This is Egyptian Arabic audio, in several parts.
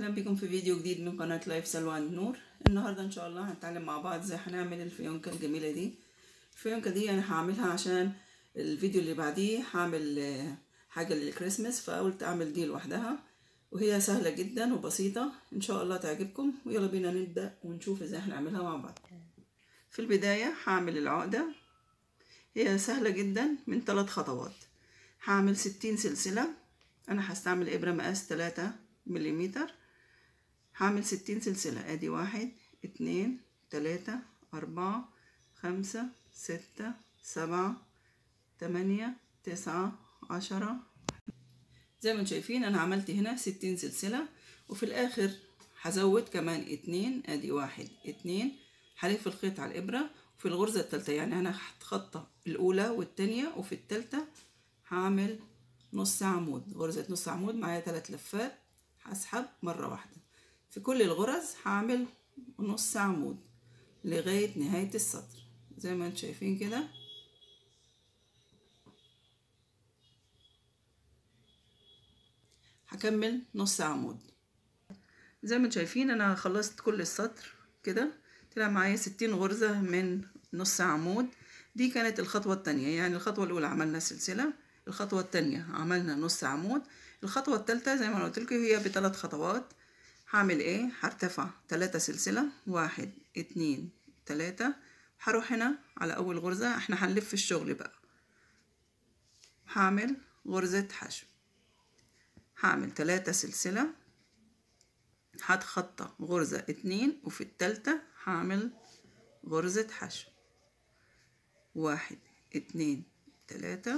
اهلا بكم في فيديو جديد من قناة لايف سلوان نور النهاردة ان شاء الله هنتعلم مع بعض ازاي هنعمل الفيونكة الجميلة دي الفيونكة دي انا هعملها عشان الفيديو اللي بعديه هعمل آه، حاجة للكريسماس فقلت اعمل دي لوحدها وهي سهلة جدا وبسيطة ان شاء الله تعجبكم ويلا بينا نبدأ ونشوف ازاي هنعملها مع بعض في البداية هعمل العقدة هي سهلة جدا من ثلاث خطوات هعمل ستين سلسلة انا هستعمل ابرة مقاس تلاتة مليمتر هعمل ستين سلسلة ادي واحد اتنين تلاتة اربعة خمسة ستة سبعة تمانية تسعة عشرة زي ما انتم شايفين انا عملت هنا ستين سلسلة وفي الاخر هزود كمان اتنين ادي واحد اتنين هلف الخيط على الابرة وفي الغرزة التالتة يعني انا هتخطى الاولى والتانية وفي التالتة هعمل نص عمود غرزة نص عمود معايا تلات لفات هسحب مرة واحدة في كل الغرز هعمل نص عمود لغاية نهاية السطر زي ما انتم شايفين كده هكمل نص عمود زي ما انتم شايفين انا خلصت كل السطر كده طلع معايا ستين غرزة من نص عمود دي كانت الخطوة التانية يعني الخطوة الأولى عملنا سلسلة الخطوة التانية عملنا نص عمود الخطوة التالتة زي ما أنا قلت لكم هي بثلاث خطوات هعمل ايه هرتفع تلاتة سلسلة واحد اتنين تلاتة هروح هنا على أول غرزة احنا هنلف الشغل بقى هعمل غرزة حشو هعمل تلاتة سلسلة هتخطى غرزة اتنين وفي التالتة هعمل غرزة حشو واحد اتنين تلاتة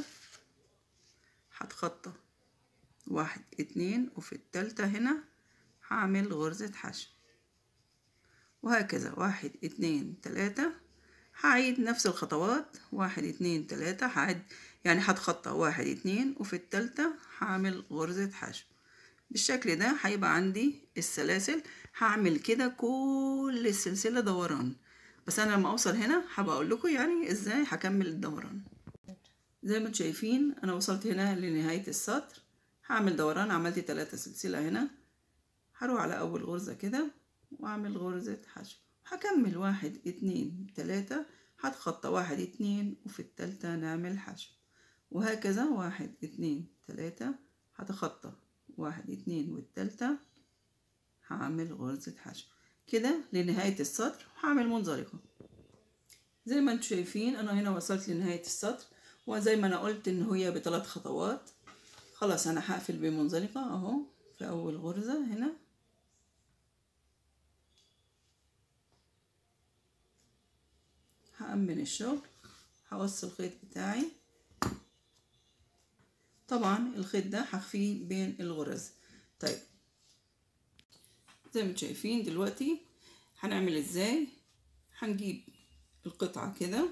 هتخطى واحد اتنين وفي التالتة هنا هعمل غرزة حشو وهكذا واحد اتنين تلاتة هعيد نفس الخطوات واحد اتنين تلاتة هعد يعني هتخطى واحد اتنين وفي التالتة هعمل غرزة حشو بالشكل ده هيبقى عندي السلاسل هعمل كده كل السلسلة دوران بس انا لما اوصل هنا هبقى اقول لكم يعني ازاي هكمل الدوران زي ما انتم شايفين انا وصلت هنا لنهاية السطر هعمل دوران عملت تلاتة سلسلة هنا هروح على اول غرزة كده واعمل غرزة حشو هكمل واحد اتنين تلاتة هتخطى واحد اتنين وفي التالتة نعمل حشو وهكذا واحد اتنين تلاتة هتخطى واحد اتنين والتالتة هعمل غرزة حشو كده لنهاية السطر هعمل منزلقة زي ما انتم شايفين انا هنا وصلت لنهاية السطر وزي ما انا قلت ان هي بثلاث خطوات خلاص انا هقفل بمنزلقة اهو في اول غرزة هنا هأمن الشغل هوصل الخيط بتاعي طبعا الخيط ده هخفيه بين الغرز طيب زي ما انتم شايفين دلوقتي هنعمل ازاي هنجيب القطعة كده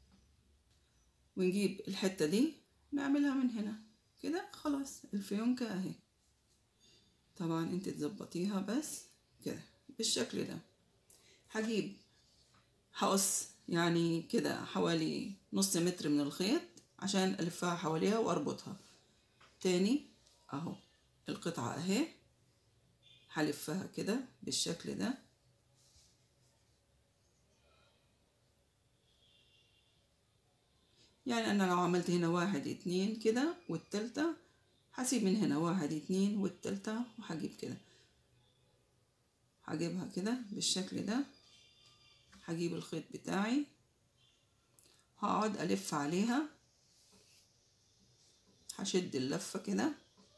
ونجيب الحتة دي نعملها من هنا كده خلاص الفيونكة اهي طبعا انت تظبطيها بس كده بالشكل ده هجيب هقص يعني كده حوالي نص متر من الخيط عشان الفها حواليها واربطها تاني اهو القطعة اهي هلفها كده بالشكل ده يعني انا لو عملت هنا واحد اتنين كده والتالتة هسيب من هنا واحد اتنين والتالتة وهجيب كده هجيبها كده بالشكل ده هجيب الخيط بتاعي هقعد الف عليها هشد اللفة كده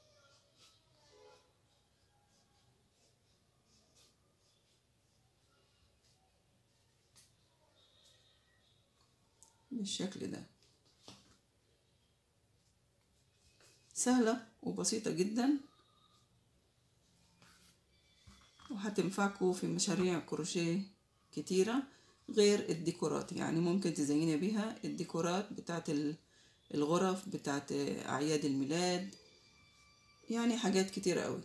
بالشكل ده سهلة وبسيطة جدا وهتنفعكم في مشاريع كروشيه كتيرة غير الديكورات يعني ممكن تزيني بيها الديكورات بتاعت الغرف بتاعت أعياد الميلاد يعني حاجات كتيرة قوي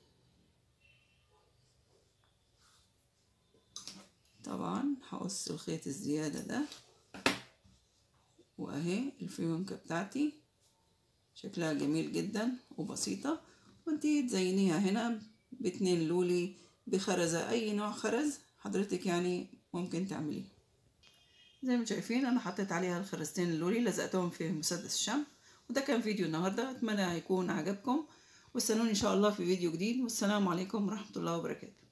طبعا هقص الخيط الزيادة ده واهي الفيونكة بتاعتي شكلها جميل جدا وبسيطة وانتي تزينيها هنا باتنين لولي بخرزة اي نوع خرز حضرتك يعني ممكن تعمليه زي ما شايفين انا حطيت عليها الخرزتين اللولي لزقتهم في مسدس الشمع وده كان فيديو النهاردة اتمنى يكون عجبكم واستنوني ان شاء الله في فيديو جديد والسلام عليكم ورحمة الله وبركاته